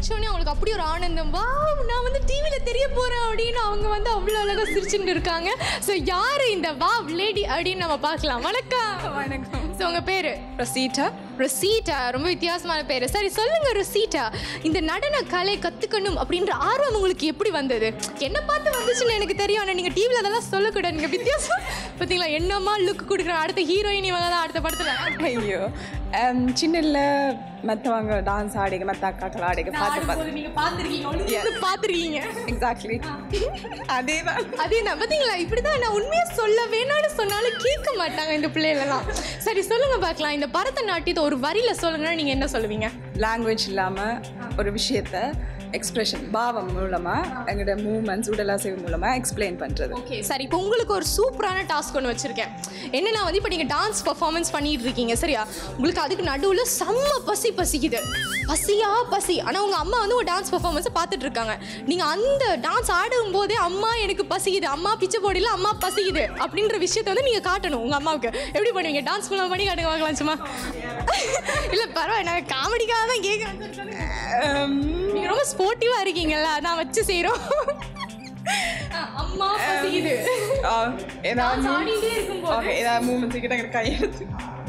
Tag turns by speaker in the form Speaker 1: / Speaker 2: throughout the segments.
Speaker 1: முடிச்சோடனே அவங்களுக்கு அப்படி ஒரு ஆனந்தம் வா நான் வந்து டிவியில் தெரிய போகிறேன் அப்படின்னு அவங்க வந்து அவ்வளோ அழகாக சிரிச்சுட்டு இருக்காங்க ஸோ யார் இந்த வா லேடி அப்படின்னு நம்ம பார்க்கலாம் வணக்கம்
Speaker 2: வணக்கம்
Speaker 1: ஸோ உங்கள் பேர்
Speaker 2: ரசீட்டா
Speaker 1: ரொசீட்டா ரொம்ப வித்தியாசமான பேர் சரி சொல்லுங்க ரொசீட்டா இந்த நடன கலை கற்றுக்கணும் அப்படின்ற ஆர்வம் உங்களுக்கு எப்படி வந்தது என்ன பார்த்து வந்துச்சுன்னு எனக்கு தெரியும் ஆனால் நீங்கள் டிவியில் அதெல்லாம் சொல்லக்கூடாது நீங்கள் வித்தியாசம் பார்த்தீங்களா என்னம்மா லுக் கொடுக்குறோம் அடுத்த ஹீரோயின் இவங்க தான் அடுத்த படத்தில்
Speaker 2: ஐயோ சின்னல மற்றவங்க டான்ஸ் ஆடிக்க மற்ற அக்காக்கள் ஆடிக்க பார்த்து பார்த்து
Speaker 1: நீங்கள் பார்த்துருக்கீங்க பார்த்துருக்கீங்க
Speaker 2: எக்ஸாக்ட்லி அதே தான்
Speaker 1: அதே தான் பார்த்தீங்களா இப்படி தான் நான் உண்மையை சொல்ல வேணாம்னு சொன்னாலும் கேட்க மாட்டாங்க இந்த பிள்ளைகளெல்லாம் சரி சொல்லுங்க பார்க்கலாம் இந்த பரதநாட்டியத்தை ஒரு வரியில் சொல்லுங்கன்னா நீங்கள் என்ன சொல்லுவீங்க
Speaker 2: லாங்குவேஜ் இல்லாமல் ஒரு விஷயத்த எக்ஸ்பிரஷன் பாவம் மூலமாக எங்களோட மூமெண்ட்ஸ் உடலாசைவு மூலமாக எக்ஸ்பிளைன் பண்ணுறது
Speaker 1: ஓகே சரி இப்போ உங்களுக்கு ஒரு சூப்பரான டாஸ்க் ஒன்று வச்சுருக்கேன் என்னன்னா வந்து இப்போ நீங்கள் டான்ஸ் பர்ஃபார்மன்ஸ் பண்ணிட்டு இருக்கீங்க சரியா உங்களுக்கு அதுக்கு நடுவில் செம்ம பசி பசிக்குது பசியா பசி ஆனால் உங்கள் அம்மா வந்து ஒரு டான்ஸ் பர்ஃபார்மன்ஸை பார்த்துட்டு இருக்காங்க நீங்கள் அந்த டான்ஸ் ஆடும் போதே அம்மா எனக்கு பசிக்குது அம்மா பிச்சை போடியில் அம்மா பசிக்குது அப்படின்ற விஷயத்தை வந்து நீங்கள் காட்டணும் உங்கள் அம்மாவுக்கு எப்படி பண்ணுவீங்க டான்ஸ் மூலம் பண்ணி காட்டுங்க பார்க்கலாம் சும்மா இல்லை பரவாயில்ல நான் காமெடிக்காக தான் கேட்குறேன் நீங்கள் ரொம்ப ஸ்போர்ட்டிவாக இருக்கீங்கல்ல அதான் வச்சு செய்கிறோம் அம்மா பசிக்குது
Speaker 2: ஏதாவது
Speaker 1: Dance ஆடிட்டே இருக்கும்போது.
Speaker 2: ஓகே ஏதாவது மூமெண்ட்ஸ் கிட்ட எங்கள் கையெழுத்து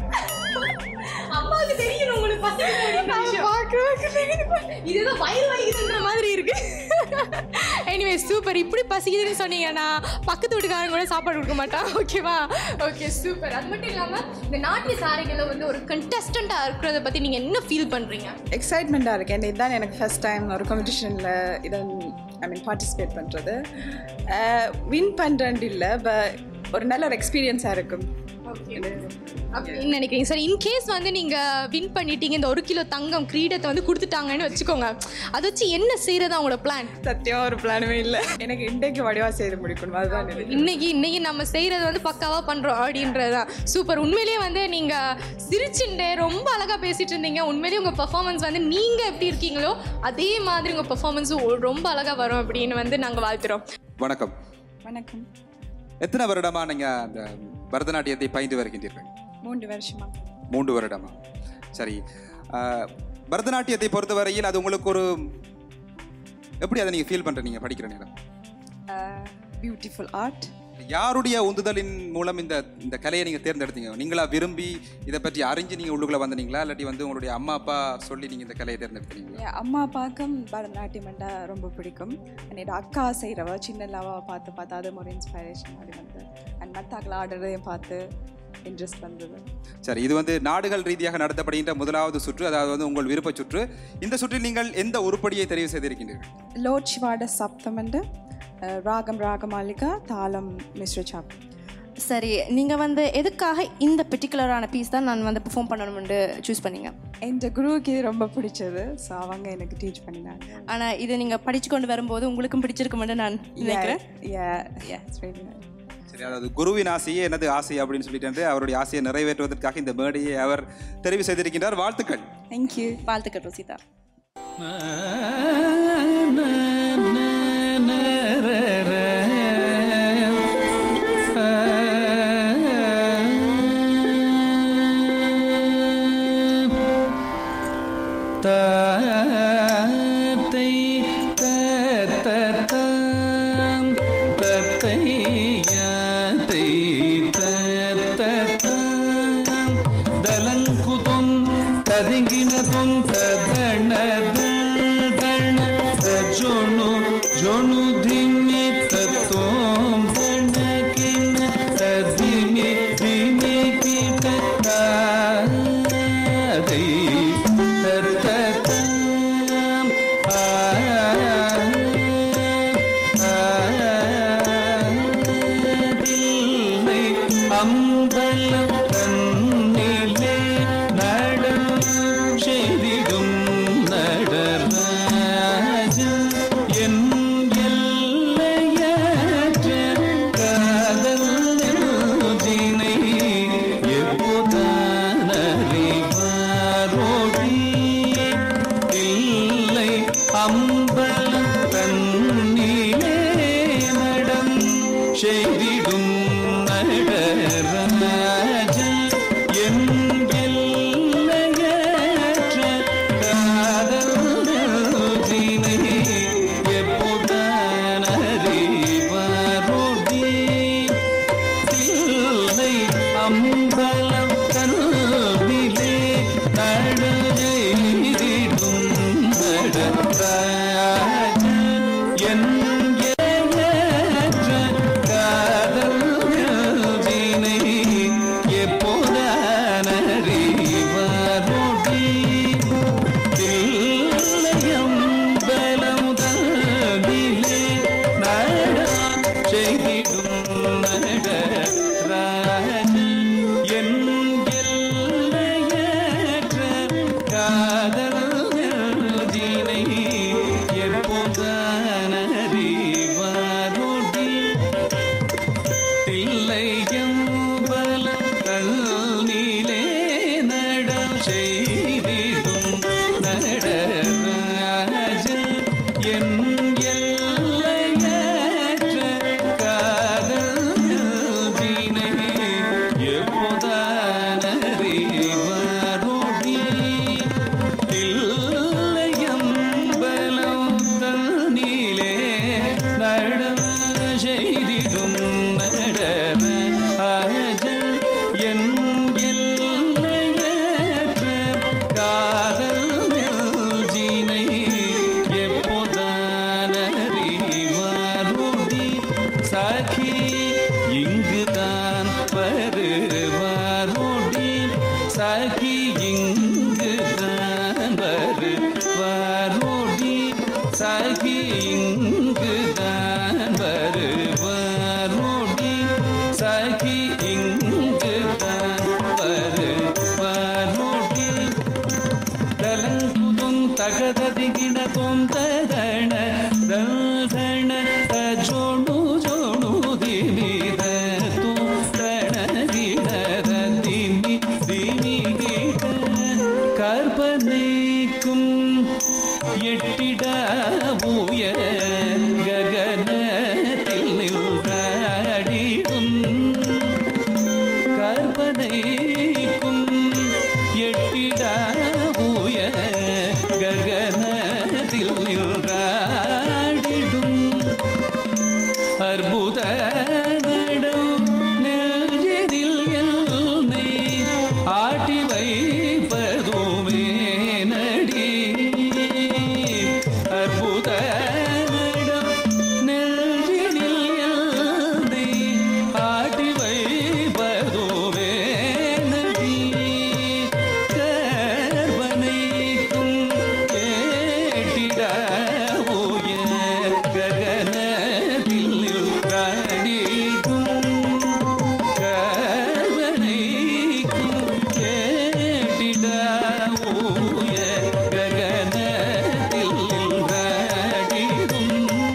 Speaker 1: அம்மாவுக்கு தெரியும் உங்களுக்கு பசிக்குது இதுதான் வயிறு வலிக்குதுன்ற மாதிரி இருக்கு எனிவே சூப்பர் இப்படி பசிக்குதுன்னு சொன்னீங்கன்னா பக்கத்து வீட்டுக்காரங்க கூட சாப்பாடு கொடுக்க மாட்டான் ஓகேவா ஓகே சூப்பர் அது மட்டும் இல்லாமல் இந்த நாட்டிய சாரைகளில் வந்து ஒரு கண்டஸ்டண்ட்டாக இருக்கிறத பற்றி நீங்கள் என்ன ஃபீல் பண்ணுறீங்க
Speaker 2: எக்ஸைட்மெண்ட்டாக இருக்கு என்ன இதுதான் எனக்கு ஃபஸ்ட் டைம் ஒரு காம்படிஷனில் இதை ஐ மீன் பார்ட்டிசிபேட் பண்ணுறது வின் பண்ணுறேன் இல்லை ஒரு நல்ல ஒரு எக்ஸ்பீரியன்ஸாக இருக்கும்
Speaker 1: அப்படின்னு நினைக்கிறீங்க சார் இன்கேஸ் வந்து நீங்கள் வின் பண்ணிட்டீங்க இந்த ஒரு கிலோ தங்கம் கிரீடத்தை வந்து கொடுத்துட்டாங்கன்னு வச்சுக்கோங்க அதை வச்சு என்ன செய்கிறதா உங்களோட பிளான்
Speaker 2: சத்தியம் ஒரு பிளானுமே இல்லை எனக்கு இன்றைக்கு வடிவாக செய்து முடிக்கணும் அதுதான் எனக்கு
Speaker 1: இன்னைக்கு இன்னைக்கு நம்ம செய்கிறது வந்து பக்காவாக பண்ணுறோம் அப்படின்றது தான் சூப்பர் உண்மையிலேயே வந்து நீங்கள் சிரிச்சுட்டு ரொம்ப அழகாக பேசிட்டு இருந்தீங்க உண்மையிலேயே உங்கள் பர்ஃபார்மன்ஸ் வந்து நீங்கள் எப்படி இருக்கீங்களோ அதே மாதிரி உங்கள் பர்ஃபார்மன்ஸும் ரொம்ப அழகாக வரும் அப்படின்னு வந்து நாங்கள் வாழ்த்துறோம்
Speaker 3: வணக்கம்
Speaker 2: வணக்கம்
Speaker 3: எத்தனை வருடமா நீங்க அந்த பரதநாட்டியத்தை பயின்று வருகின்றீர்கள்
Speaker 2: மூன்று வருஷமா
Speaker 3: மூன்று வருடமா சரி ஆஹ், பரதநாட்டியத்தை பொறுத்தவரையில் அது உங்களுக்கு ஒரு எப்படி அதை நீங்க ஃபீல் பண்ற நீங்க படிக்கிற நேரம்
Speaker 2: பியூட்டிஃபுல் ஆர்ட்
Speaker 3: யாருடைய உந்துதலின் மூலம் இந்த இந்த கலையை நீங்க தேர்ந்தெடுத்தீங்க நீங்களா விரும்பி இதை பற்றி அறிஞ்சு நீங்க உள்ளுக்குள்ள வந்தீங்களா இல்லாட்டி வந்து உங்களுடைய அம்மா அப்பா சொல்லி நீங்க இந்த கலையை தேர்ந்தெடுத்தீங்களா
Speaker 2: என் அம்மா அப்பாவுக்கும் பரதநாட்டியம்ண்டா ரொம்ப பிடிக்கும் என்னோட அக்கா செய்கிறவ சின்னலாவா பார்த்து பார்த்து அது ஒரு இன்ஸ்பைரேஷன் மாதிரி வந்து அண்ட் மற்றாக்கள் ஆடுறதையும் பார்த்து இன்ட்ரெஸ்ட் வந்தது
Speaker 3: சரி இது வந்து நாடுகள் ரீதியாக நடத்தப்படுகின்ற முதலாவது சுற்று அதாவது வந்து உங்கள் விருப்ப சுற்று இந்த சுற்றில் நீங்கள் எந்த உருப்படியை தெரிவு செய்திருக்கின்றீர்கள்
Speaker 2: லோட் சிவாட சப்தமண்டு ராகம் ராகமாலிகா தாளம் மிஸ்ர சாப்
Speaker 4: சரி நீங்கள் வந்து எதுக்காக இந்த பெர்டிகுலரான பீஸ் தான் நான் வந்து பெர்ஃபார்ம் பண்ணணும்னு சூஸ் பண்ணீங்க
Speaker 2: என் குருவுக்கு இது ரொம்ப பிடிச்சது ஸோ அவங்க எனக்கு டீச் பண்ணினாங்க
Speaker 4: ஆனால் இதை நீங்கள் படிச்சு கொண்டு வரும்போது உங்களுக்கும் பிடிச்சிருக்குமென்று நான் நினைக்கிறேன்
Speaker 2: Yeah, yeah, it's really nice.
Speaker 3: சரி அதாவது குருவின் ஆசையே எனது ஆசை அப்படின்னு சொல்லிட்டு அவருடைய ஆசையை நிறைவேற்றுவதற்காக இந்த மேடையை அவர் தெரிவு செய்திருக்கின்றார் வாழ்த்துக்கள்
Speaker 2: Thank you.
Speaker 4: வாழ்த்துக்கள் ரோசிதா
Speaker 5: தத்தை தத்தம் தத்தை யாத்தை தத்தம் தலங்குதும் ததிங்கினதும் ததண தண ஜொணு ஜொணு திமி தத்தோம் தணகின ததிமி திமி கிட்ட தாதை தத்தம் ஆ அம்பலம் தன்னிலே நடம் செய்திடும் நடராஜ என் எல்லையற்ற காதல் நெஞ்சினை எப்போதான் அறிவாரோடி இல்லை அம்பலம் தன்னிலே நடம் செய்திடும் நடராஜ என் எல்லையற்ற காதல் நெஞ்சினை எப்போதானறிவாரொடி தில்லையம்பல தன்னிலே நடம் செய்திடும் நடராஜன் என் எல்லையற்ற காதல் வினை எப்போதானறிவாரொடி தில்லையம்பலம் தன்னிலே நடம் செய்திடும் நடராஜன் என் எல்லையற்ற காதல் நெஞ்சினை எப்போதானறிவாரொடி சகி இங்குதான் வருவாரொடி சகி இங்குதான் வருவாரொடி சகி இங்குதான் வருவாரொடி சகி இங்குதான் வருவாரொடி தலங்குதும் தகததிகிட தொந்ததಣ ದಲ್ದಣ ಜೋಡು ಜೋಡು ದಿಮಿದ ತು ತಣ ಗಿಡದ ದಿಮಿ ದಿಮಿ ಗಿಡ கற்பனைக்கும் எட்டிட உயர ககனத்தில் நின்றாடிடும் கற்பனைக்கும் எட்டிட உயர ககனத்தில் நின்றாடிடும் அற்புத நடம் நெஞ்சில் என்னை ஆட்டி வைப்பதுமே நடி அற்புத நடம் நெஞ்சினில் என்னை ஆட்டி வைப்பதுமே நடி கற்பனைக்கும் கேட்டிட உயர் ககனத்தில் நின்றாடிடும் கற்பனைக்கும் கேட்டிட உயர் ககனத்தில் நின்றாடிடும்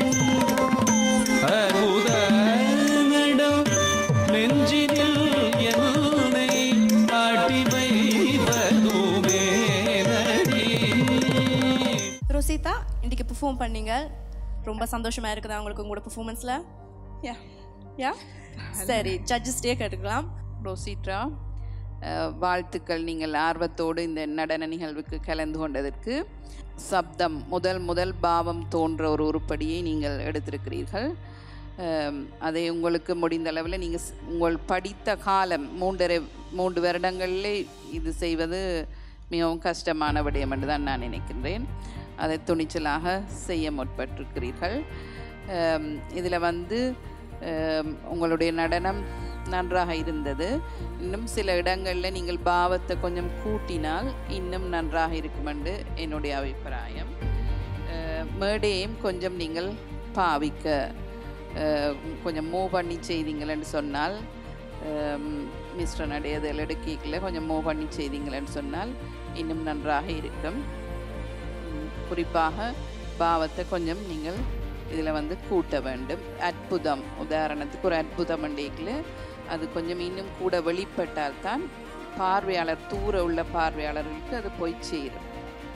Speaker 5: அற்புத நடம் நெஞ்சினில் என்னை ஆட்டி வைப்பதுமே நடி
Speaker 4: ரோசிதா இன்னைக்கு பெர்ஃபார்ம் பண்ணீங்க ரொம்ப சந்தோஷமா இருக்குதா உங்களுக்கு உங்களோட பெர்ஃபார்மன்ஸ்ல
Speaker 2: யா
Speaker 4: யா சரி ஜட்ஜஸ்டே கேட்டுக்கலாம்
Speaker 6: ரோசிட்ரா அஹ், வாழ்த்துக்கள் நீங்கள் ஆர்வத்தோடு இந்த நடன நிகழ்வுக்கு கலந்து கொண்டதற்கு சப்தம் முதல் முதல் பாவம் தோன்ற ஒரு உருப்படியை நீங்கள் எடுத்திருக்கிறீர்கள் அம், அதை உங்களுக்கு முடிந்த அளவில் நீங்கள் ஸ்- உங்கள் படித்த காலம் மூன்றரை மூன்று வருடங்களிலே இது செய்வது மிகவும் கஷ்டமான விடயம் என்று தான் நான் நினைக்கின்றேன் அதை துணிச்சலாக செய்ய முற்பட்டிருக்கிறீர்கள் இதில் வந்து அம், உங்களுடைய நடனம் நன்றாக இருந்தது இன்னும் சில இடங்களில் நீங்கள் பாவத்தை கொஞ்சம் கூட்டினால் இன்னும் நன்றாக இருக்கும் என்று என்னுடைய அபிப்பிராயம் அஹ், மேடையையும் கொஞ்சம் நீங்கள் பாவிக்க அஹ், கொஞ்சம் மூவ் பண்ணி செய்தீங்களேன்னு சொன்னால் மிஸ்டர் நடையதில் எடுக்கல கொஞ்சம் மூவ் பண்ணி செய்தீங்களேன்னு சொன்னால் இன்னும் நன்றாக இருக்கும் உம், குறிப்பாக பாவத்தை கொஞ்சம் நீங்கள் இதில் வந்து கூட்ட வேண்டும் அற்புதம் உதாரணத்துக்கு ஒரு அற்புதம் மண்டேக்கில் அது கொஞ்சம் இன்னும் கூட வெளிப்பட்டால் தான் பார்வையாளர் தூர உள்ள பார்வையாளர்களுக்கு அது போய் சேரும்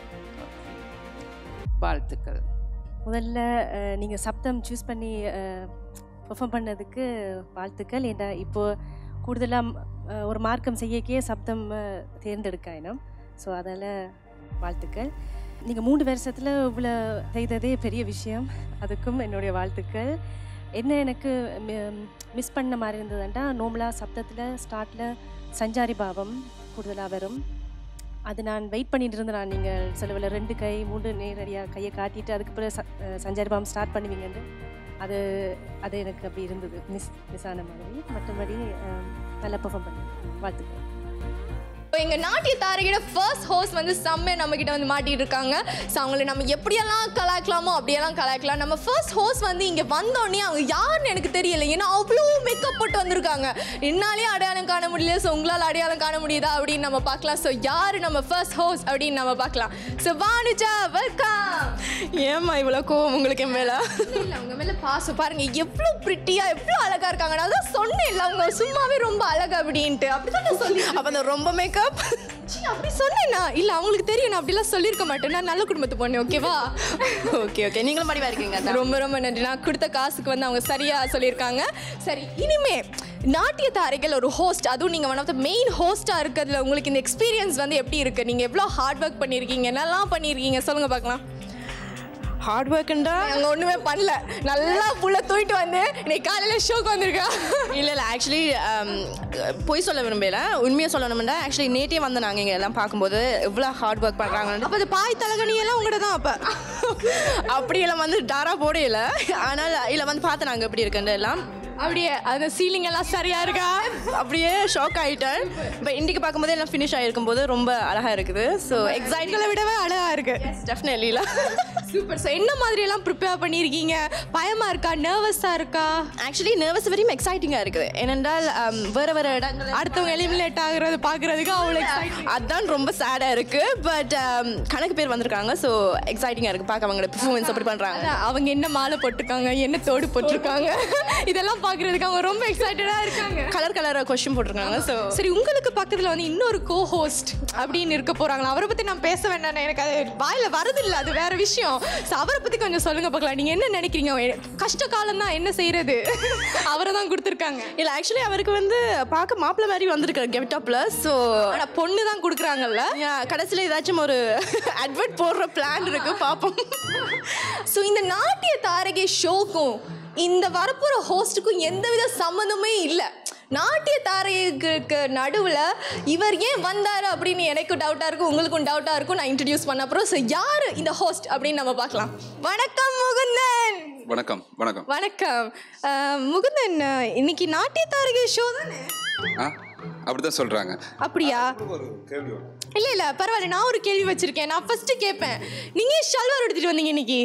Speaker 6: வாழ்த்துக்கள்
Speaker 7: முதல்ல அஹ், நீங்க சப்தம் சூஸ் பண்ணி பெர்ஃபார்ம் பண்ணதுக்கு வாழ்த்துக்கள் ஏன்னா இப்போ கூடுதலாக ஒரு மார்க்கம் செய்யக்கே சப்தம் அஹ், தேர்ந்தெடுக்காயினம் ஸோ அதில் வாழ்த்துக்கள் நீங்கள் மூன்று வருஷத்தில் இவ்வளோ செய்ததே பெரிய விஷயம் அதுக்கும் என்னுடைய வாழ்த்துக்கள் என்ன எனக்கு மிஸ் பண்ண மாதிரி இருந்ததுன்னா நோம்பலாக சப்தத்தில் ஸ்டார்ட்டில் சஞ்சாரி பாவம் கூடுதலாக வரும் அது நான் வெயிட் பண்ணிட்டு இருந்தேன் நான் நீங்கள் செலவில் ரெண்டு கை மூன்று நேரடியாக கையை காட்டிட்டு அதுக்கு பிறகு ச- அஹ் சஞ்சாரி பாவம் ஸ்டார்ட் பண்ணுவீங்கன்னு அது அது எனக்கு அப்படி இருந்தது மிஸ் மிஸ் ஆன மாதிரி மற்றபடி அஹ், நல்லா பெர்ஃபார்ம் பண்ணேன் வாழ்த்துக்கள்
Speaker 1: எங்க நாட்டிய தாரகையோட ஃபர்ஸ்ட் ஹோஸ்ட் வந்து செம்மையா நம்ம கிட்ட வந்து மாட்டிட்டு இருக்காங்க ஸோ அவங்களை நம்ம எப்படியெல்லாம் கலாய்க்கலாமோ அப்படியெல்லாம் கலாய்க்கலாம் நம்ம ஃபர்ஸ்ட் ஹோஸ்ட் வந்து இங்க வந்தோடனே அவங்க யாருன்னு எனக்கு தெரியல ஏன்னா அவ்வளோ மேக்கப் போட்டு வந்திருக்காங்க என்னாலே அடையாளம் காண முடியல ஸோ உங்களால் அடையாளம் காண முடியுதா அப்படின்னு நம்ம பார்க்கலாம் ஸோ யாரு நம்ம ஃபர்ஸ்ட் ஹோஸ்ட் அப்படின்னு நம்ம பார்க்கலாம் ஸோ வானுஜா வெல்கம்
Speaker 4: ஏம்மா இவ்வளோ கோவம் உங்களுக்கு என் மேலே
Speaker 1: இல்ல அவங்க மேல பாசம் பாருங்க எவ்வளவு பிரிட்டியா எவ்வளவு அழகா இருக்காங்க நான் தான் சொன்னேன்ல அவங்க சும்மாவே ரொம்ப அழகா அப்படின்ட்டு அப்படிதான் நான் சொல்லி
Speaker 4: அப்போ அந்த ரொம்ப மேக்கப்
Speaker 1: சீ, அப்படி சொன்னேனா இல்ல அவங்களுக்கு தெரியும் நான் அப்படிலாம் சொல்லியிருக்க மாட்டேன் நான் நல்ல குடும்பத்து பொண்ணு ஓகேவா
Speaker 4: ஓகே ஓகே நீங்களும் மடிவா இருக்கீங்க
Speaker 1: ரொம்ப ரொம்ப நன்றி நான் கொடுத்த காசுக்கு வந்து அவங்க சரியா சொல்லியிருக்காங்க சரி இனிமே நாட்டிய தாரைகள் ஒரு ஹோஸ்ட் அதுவும் நீங்கள் ஒன் ஆஃப் த மெயின் ஹோஸ்ட்டாக இருக்கிறதுல உங்களுக்கு இந்த எக்ஸ்பீரியன்ஸ் வந்து எப்படி இருக்கு நீங்கள் எவ்வளோ ஹார்ட் ஒர்க் பண்ணியிருக்கீங்க என்னெல்லாம் பண்ணியிருக்கீங்க சொல்லுங்க பார்க்கலாம்
Speaker 4: ஹார்ட் ஒர்க்குண்டா
Speaker 1: அங்கே ஒன்றுமே பண்ணல நல்லா புள்ள தூக்கிட்டு வந்து இன்னைக்கு காலையில் ஷோக்கு வந்திருக்கா
Speaker 4: இல்லை இல்லை ஆக்சுவலி பொய் சொல்ல விரும்பல உண்மையாக சொல்லணும்னா ஆக்சுவலி நேற்றே வந்து நாங்கள் இங்கே எல்லாம் பார்க்கும்போது எவ்வளோ ஹார்ட் ஒர்க் பண்ணுறாங்கன்னு
Speaker 1: அப்போ அது பாய் தலகணி எல்லாம் உங்கள்கிட்ட தான் அப்போ
Speaker 4: அப்படியெல்லாம் வந்து டாரா போடையில ஆனால் இல்லை வந்து பார்த்து நாங்கள் எப்படி இருக்குன்னு எல்லாம்
Speaker 1: அப்படியே அந்த சீலிங் எல்லாம் சரியா இருக்கா
Speaker 4: அப்படியே ஷாக் ஆகிட்டேன் பட் இன்றைக்கு பார்க்கும்போது எல்லாம் ஃபினிஷ் ஆகிருக்கும் போது ரொம்ப அழகாக இருக்குது ஸோ
Speaker 1: எக்ஸைட்களை விடவே அழகா இருக்கு
Speaker 4: டெஃபினெட்லில
Speaker 1: சூப்பர் சார் என்ன மாதிரி எல்லாம் ப்ரிப்பேர் பண்ணியிருக்கீங்க பயமா இருக்கா நர்வஸா இருக்கா
Speaker 4: ஆக்சுவலி நர்வஸ் வெரியும் எக்ஸைட்டிங்காக இருக்குது ஏனென்றால் um, வேறு வேறு இடங்கள்
Speaker 1: அடுத்தவங்க எலிமினேட் ஆகுறது பார்க்கறதுக்கு அவ்வளோ எக்ஸைட்
Speaker 4: அதான் ரொம்ப சேடாக இருக்குது பட் கணக்கு பேர் வந்திருக்காங்க ஸோ எக்ஸைட்டிங்காக இருக்குது பார்க்க அவங்களோட பெர்ஃபார்மன்ஸ் அப்படி பண்ணுறாங்க
Speaker 1: அவங்க என்ன மாலை போட்டிருக்காங்க என்ன தோடு போட்டிருக்காங்க இதெல்லாம் பார்க்கறதுக்கு அவங்க ரொம்ப எக்ஸைட்டடா இருக்காங்க
Speaker 4: கலர் கலராக கொஸ்டின் போட்டிருக்காங்க ஸோ
Speaker 1: சரி உங்களுக்கு பக்கத்துல வந்து இன்னொரு கோ ஹோஸ்ட் அப்படின்னு இருக்க போறாங்களா அவரை பத்தி நான் பேச வேண்டாம் எனக்கு அது வாயில வரது இல்ல அது வேற விஷயம் So, அவரை பத்தி கொஞ்சம் சொல்லுங்க பார்க்கலாம் நீங்க என்ன நினைக்கிறீங்க கஷ்ட காலம் தான் என்ன செய்யறது அவரை தான் கொடுத்துருக்காங்க
Speaker 4: இல்லை ஆக்சுவலி அவருக்கு வந்து பார்க்க மாப்பிள்ளை மாதிரி வந்திருக்காரு கெப்டாப்பில் ஸோ
Speaker 1: ஆனா பொண்ணு தான் கொடுக்குறாங்கல்ல
Speaker 4: கடைசியில் ஏதாச்சும் ஒரு அட்வர்ட் போடுற பிளான் இருக்கு பார்ப்போம்
Speaker 1: ஸோ இந்த நாட்டிய தாரகை ஷோக்கும் இந்த வரப்போற ஹோஸ்ட்டுக்கும் எந்தவித சம்மந்தமே இல்லை நாட்டிய தாரகைக்கு நடுவில் இவர் ஏன் வந்தார் அப்படின்னு எனக்கும் டவுட்டாக இருக்கும் உங்களுக்கும் டவுட்டாக இருக்கும் நான் இன்ட்ரடியூஸ் பண்ண அப்புறம் ஸோ யார் இந்த ஹோஸ்ட் அப்படின்னு நம்ம பார்க்கலாம் வணக்கம் முகுந்தன்
Speaker 3: வணக்கம் வணக்கம்
Speaker 1: வணக்கம் அஹ், முகுந்தன் அஹ், இன்னைக்கு நாட்டிய தாரகை ஷோ தானே
Speaker 3: ஆ அப்படிதான் சொல்றாங்க
Speaker 1: அப்படியா இல்ல இல்ல பரவாயில்ல நான் ஒரு கேள்வி வச்சிருக்கேன் நான் ஃபர்ஸ்ட் கேட்பேன் நீங்க ஏன் ஷல்வார் எடுத்துட்டு வந்தீங்க இன்னைக்கு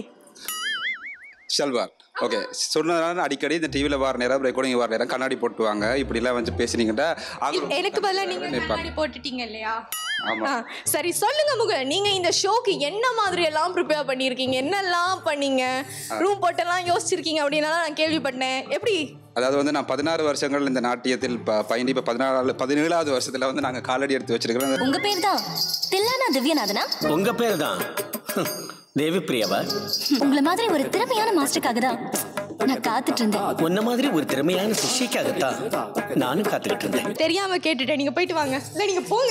Speaker 3: ஷல்வார் ஓகே சொன்னதால அடிக்கடி இந்த டிவியில் வர நேரம் ரெக்கார்டிங் வர நேரம் கண்ணாடி போட்டுவாங்க இப்படிலாம் வந்து பேசுனீங்கன்னா அவங்க
Speaker 1: எனக்கு பதிலா நீங்க
Speaker 3: நினைப்பாங்க.
Speaker 1: கண்ணாடி போட்டுட்டீங்க இல்லையா
Speaker 3: ஆமா
Speaker 1: ஆ, சரி சொல்லுங்க முக நீங்க இந்த ஷோக்கு என்ன மாதிரி எல்லாம் ப்ரிப்பேர் பண்ணியிருக்கீங்க என்னெல்லாம் பண்ணீங்க ரூம் போட்டெல்லாம் யோசிச்சிருக்கீங்க அப்படின்னாலாம் நான் கேள்விப்பட்டேன் எப்படி
Speaker 3: அதாவது வந்து நான் பதினாறு வருஷங்கள் இந்த நாட்டியத்தில் ப பயணி இப்போ பதினாறு பதினேழாவது வருஷத்தில் வந்து நாங்கள் காலடி எடுத்து வச்சிருக்கிறோம்
Speaker 8: உங்க பேர் தான் தில்லானா திவ்யநாதனா
Speaker 9: உங்க பேர் தான் தேவி பிரியாவா
Speaker 8: உங்கள மாதிரி ஒரு திறமையான மாஸ்டருக்காக தான் நான் காத்துட்டு இருந்தேன்
Speaker 9: உன்ன மாதிரி ஒரு திறமையான சிஷ்யக்காகத்தான் நானும் காத்துக்கிட்டு இருந்தேன்
Speaker 1: தெரியாம கேட்டுட்டேன் நீங்க போயிட்டு வாங்க இல்ல நீங்க போங்க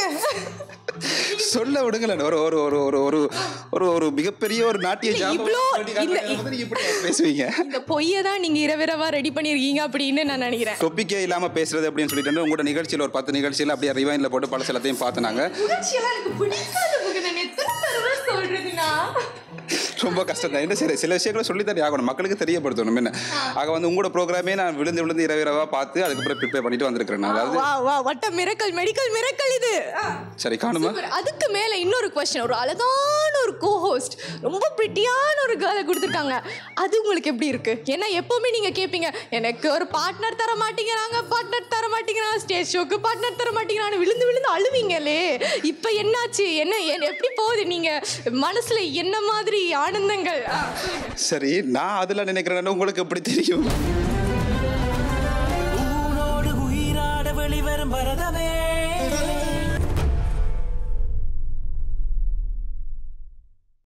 Speaker 3: சொல்ல விடுங்களேன் ஒரு ஒரு ஒரு ஒரு ஒரு ஒரு ஒரு மிகப்பெரிய ஒரு நாட்டிய
Speaker 1: இல்ல,
Speaker 3: ஜாம்பவான்
Speaker 1: இவ்ளோ
Speaker 3: சொல்லி
Speaker 1: இந்த-
Speaker 3: காட்டுறதுக்கு வந்து நீங்க இப்படி பேசுவீங்க
Speaker 1: இந்த பொய்யை தான் நீங்க இரவிரவா ரெடி பண்ணியிருக்கீங்க அப்படின்னு நான் நினைக்கிறேன்
Speaker 3: டொப்பிக்கே இல்லாம பேசுறது அப்படின்னு சொல்லிட்டு உங்களோட நிகழ்ச்சியில் ஒரு பத்து நிகழ்ச்சியில் அப்படியே ரிவைன்ல போட்டு பல எல்லாத்தையும் பார்த்து நாங்க
Speaker 1: நிகழ்ச்சியெல்லாம் எனக்கு பிடிக்காத முக நான் எத்தனை தடவை சொல்றதுன்னா
Speaker 3: ரொம்ப கஷ்டம் தான் என்ன சரி சில விஷயங்களை சொல்லி தரே ஆகணும் மக்களுக்கு தெரியப்படுத்தணும் என்ன ஆக வந்து உங்களோட ப்ரோக்ராமே நான் விழுந்து விழுந்து இரவு இரவா பார்த்து அதுக்கப்புறம் ப்ரிப்பேர் பண்ணிட்டு வந்திருக்கிறேன் நான். அதாவது
Speaker 1: வா வா வட்ட மிரக்கல் மெடிக்கல் மிரக்கல் இது ஆ.
Speaker 3: சரி காணுமா
Speaker 1: Super. அதுக்கு மேல இன்னொரு கொஸ்டின் ஒரு அழகான ஒரு கோஹோஸ்ட் ரொம்ப பிரிட்டியான ஒரு கேர்ளை கொடுத்துருக்காங்க அது உங்களுக்கு எப்படி இருக்கு ஏன்னா எப்பவுமே நீங்க கேட்பீங்க எனக்கு ஒரு பார்ட்னர் தர மாட்டேங்கிறாங்க பார்ட்னர் தர மாட்டேங்கிறாங்க ஸ்டேஜ் ஷோக்கு பார்ட்னர் தர மாட்டேங்கிறாங்க விழுந்து விழுந்து அழுவீங்களே இப்போ என்னாச்சு என்ன என்ன- எப்படி போகுது நீங்க மனசுல என்ன மாதிரி ஆனந்தங்கள் ஆ, சொல்லுங்க.
Speaker 3: சரி நான் அதில் நினைக்கிறேன் உங்களுக்கு எப்படி தெரியும்